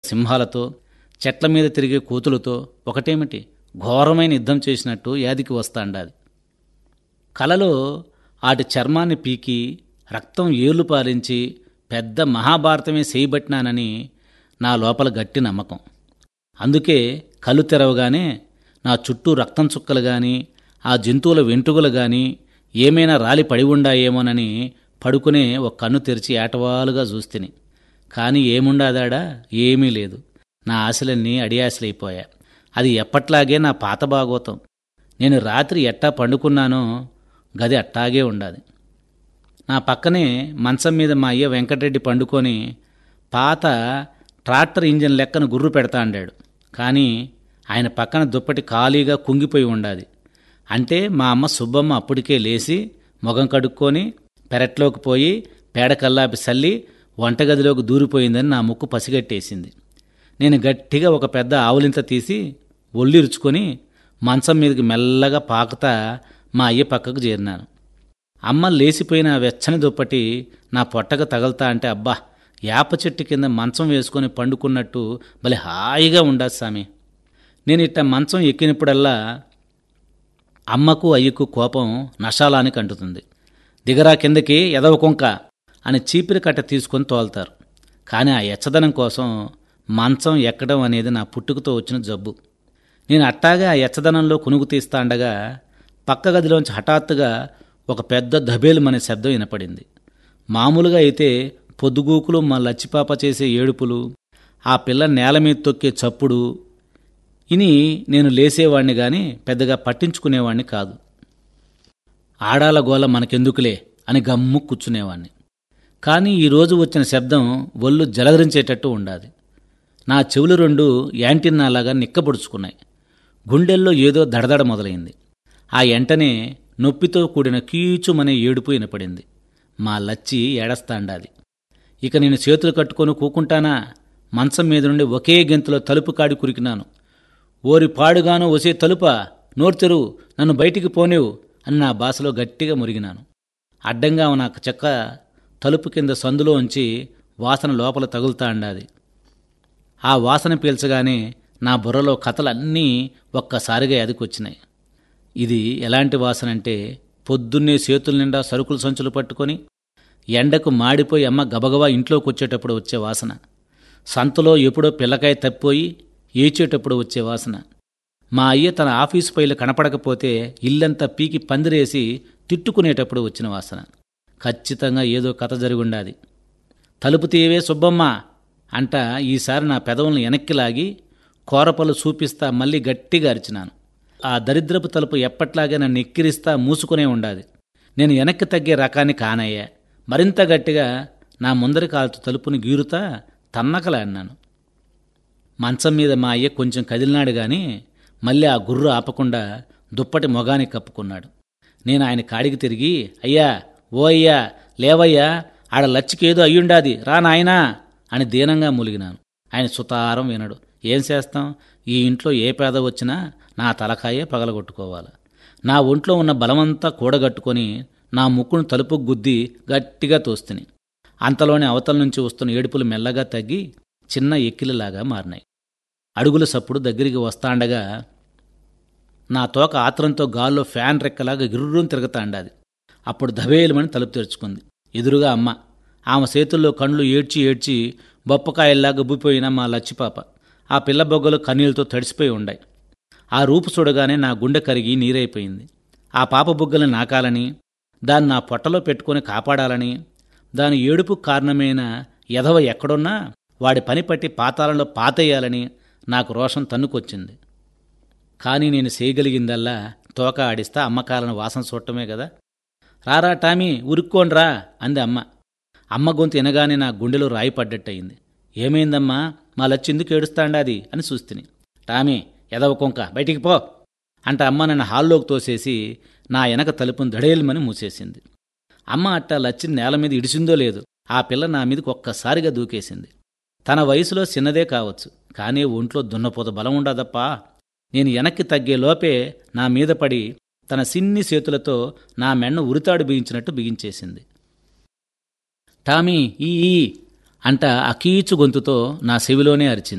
సింహాలతో చెట్ల మీద తిరిగే కోతులతో ఒకటేమిటి ఘోరమైన యుద్ధం చేసినట్టు యాదికి వస్తాండాది కలలో ఆటి చర్మాన్ని పీకి రక్తం ఏళ్లు పారించి పెద్ద మహాభారతమే చేయబట్టినానని నా లోపల గట్టి నమ్మకం అందుకే కళ్ళు తెరవగానే నా చుట్టూ రక్తం చుక్కలు గాని ఆ జంతువుల వెంట్రుకలు గాని ఏమైనా రాలి పడి ఉండాయేమోనని పడుకునే ఒక కన్ను తెరిచి ఏటవాలుగా చూస్తిని కానీ ఏముండాదాడా ఏమీ లేదు నా ఆశలన్నీ అడియాశలైపోయా అది ఎప్పట్లాగే నా పాత భాగోతం నేను రాత్రి ఎట్టా పండుకున్నానో గది అట్టాగే ఉండాది నా పక్కనే మంచం మీద మా అయ్య వెంకటరెడ్డి పండుకొని పాత ట్రాక్టర్ ఇంజిన్ లెక్కన గుర్రు పెడతా అన్నాడు కానీ ఆయన పక్కన దుప్పటి ఖాళీగా కుంగిపోయి ఉండాది అంటే మా అమ్మ సుబ్బమ్మ అప్పటికే లేచి మొగం కడుక్కొని పెరట్లోకి పోయి పేడ కల్లాపి చల్లి వంటగదిలోకి దూరిపోయిందని నా ముక్కు పసిగట్టేసింది నేను గట్టిగా ఒక పెద్ద ఆవులింత తీసి ఒళ్ళిరుచుకొని మంచం మీదకి మెల్లగా పాకుతా మా అయ్య పక్కకు చేరినాను అమ్మ లేచిపోయిన ఆ వెచ్చని దుప్పటి నా పొట్టకు తగలుతా అంటే అబ్బా యాప చెట్టు కింద మంచం వేసుకొని పండుకున్నట్టు భలే హాయిగా ఉండదు సామి నేను ఇట్ట మంచం ఎక్కినప్పుడల్లా అమ్మకు అయ్యకు కోపం నషాలానికి అంటుతుంది దిగరా కిందకి ఎదవ కుంక అని చీపిరి కట్ట తీసుకొని తోలుతారు కానీ ఆ ఎచ్చదనం కోసం మంచం ఎక్కడం అనేది నా పుట్టుకతో వచ్చిన జబ్బు నేను అట్టాగా ఆ ఎచ్చదనంలో కునుగు తీస్తా ఉండగా పక్క గదిలోంచి హఠాత్తుగా ఒక పెద్ద దబేలుమనే శబ్దం వినపడింది మామూలుగా అయితే పొద్దుగూకులు మా లచ్చిపాప చేసే ఏడుపులు ఆ పిల్ల నేల మీద తొక్కే చప్పుడు ఇని నేను లేసేవాణ్ణి గాని పెద్దగా పట్టించుకునేవాణ్ణి కాదు ఆడాల గోల మనకెందుకులే అని గమ్ము కూర్చునేవాణ్ణి కానీ ఈరోజు వచ్చిన శబ్దం ఒళ్ళు జలధరించేటట్టు ఉండాది నా చెవులు రెండు యాంటిన్నాలాగా నిక్కబొడుచుకున్నాయి గుండెల్లో ఏదో దడదడ మొదలైంది ఆ ఎంటనే నొప్పితో కూడిన కీచుమనే ఏడుపు వినపడింది మా లచ్చి ఏడస్తాండాది ఇక నేను చేతులు కట్టుకొని కూకుంటానా మంచం మీద నుండి ఒకే గెంతులో తలుపు కాడి కురికినాను ఓరి పాడుగాను ఒసే తలుపా నోర్తెరు నన్ను బయటికి పోనేవు అని నా భాషలో గట్టిగా మురిగినాను అడ్డంగా నాకు చెక్క తలుపు కింద సందులో ఉంచి వాసన లోపల తగులుతా అండాది ఆ వాసన పీల్చగానే నా బుర్రలో కథలన్నీ ఒక్కసారిగా ఎదకొచ్చినాయి ఇది ఎలాంటి వాసన అంటే పొద్దున్నే చేతుల నిండా సరుకుల సంచులు పట్టుకొని ఎండకు మాడిపోయి అమ్మ గబగబా ఇంట్లోకి వచ్చేటప్పుడు వచ్చే వాసన సంతలో ఎప్పుడో పిల్లకాయ తప్పిపోయి ఏచేటప్పుడు వచ్చే వాసన మా అయ్య తన ఆఫీసు పైలు కనపడకపోతే ఇల్లంతా పీకి పందిరేసి తిట్టుకునేటప్పుడు వచ్చిన వాసన ఖచ్చితంగా ఏదో కథ జరిగుండాది తలుపు తీయవే సుబ్బమ్మ అంట ఈసారి నా పెదవులను వెనక్కి లాగి కోరపలు చూపిస్తా మళ్ళీ గట్టిగా అరిచినాను ఆ దరిద్రపు తలుపు ఎప్పట్లాగే నన్ను ఎక్కిరిస్తా మూసుకునే ఉండాది నేను వెనక్కి తగ్గే రకాన్ని కానయ్యా మరింత గట్టిగా నా ముందరి కాలుతో తలుపుని గీరుతా తన్నకలా అన్నాను మంచం మీద మా అయ్య కొంచెం కదిలినాడు గాని మళ్ళీ ఆ గుర్రు ఆపకుండా దుప్పటి మొగానికి కప్పుకున్నాడు నేను ఆయన కాడికి తిరిగి అయ్యా ఓ అయ్యా లేవయ్యా ఆడ లచ్చికేదో అయ్యుండాది రా నాయనా అని దీనంగా మూలిగినాను ఆయన సుతారం వినడు ఏం చేస్తాం ఈ ఇంట్లో ఏ పేద వచ్చినా నా తలకాయే పగలగొట్టుకోవాలి నా ఒంట్లో ఉన్న బలమంతా కూడగట్టుకొని నా ముక్కును తలుపు గుద్ది గట్టిగా తోస్తుని అంతలోనే అవతల నుంచి వస్తున్న ఏడుపులు మెల్లగా తగ్గి చిన్న ఎక్కిలిలాగా మారినాయి అడుగుల సప్పుడు దగ్గరికి వస్తాండగా నా తోక ఆత్రంతో గాల్లో ఫ్యాన్ రెక్కలాగా గిర్రుని తిరగతాండాది అప్పుడు ధవేలుమని తలుపు తెరుచుకుంది ఎదురుగా అమ్మ ఆమె చేతుల్లో కండ్లు ఏడ్చి ఏడ్చి బొప్పకాయల్లా గబ్బిపోయిన మా లచ్చిపాప ఆ పిల్ల బొగ్గలు కన్నీళ్లతో తడిసిపోయి ఉండాయి ఆ రూపు చూడగానే నా గుండె కరిగి నీరైపోయింది ఆ పాప బుగ్గలను నాకాలని దాన్ని నా పొట్టలో పెట్టుకొని కాపాడాలని దాని ఏడుపు కారణమైన ఎదవ ఎక్కడున్నా వాడి పని పట్టి పాతాళంలో పాతేయాలని నాకు రోషం తన్నుకొచ్చింది కానీ నేను చేయగలిగిందల్లా తోక ఆడిస్తా అమ్మకాలను వాసన చూడటమే కదా రారా టామీ ఉరుక్కోండ్రా అంది అమ్మ అమ్మ గొంతు వినగానే నా గుండెలో రాయి పడ్డట్టయింది ఏమైందమ్మా మా లచ్చిందుకు ఏడుస్తాండాది అని చూస్తుని టామీ ఎదవ కొంక బయటికి పో అంట అమ్మ నన్ను హాల్లోకి తోసేసి నా వెనక తలుపును దడేలుమని మూసేసింది అమ్మ అట్ట లచ్చిని నేల మీద ఇడిసిందో లేదు ఆ పిల్ల నా మీదకి ఒక్కసారిగా దూకేసింది తన వయసులో చిన్నదే కావచ్చు కానీ ఒంట్లో దున్నపోత బలం ఉండదప్పా నేను వెనక్కి తగ్గే లోపే నా మీద పడి తన సిన్ని చేతులతో నా మెన్ను ఉరితాడు బిగించినట్టు బిగించేసింది టామీ ఈ ఈ అంట అకీచు గొంతుతో నా చెవిలోనే అరిచింది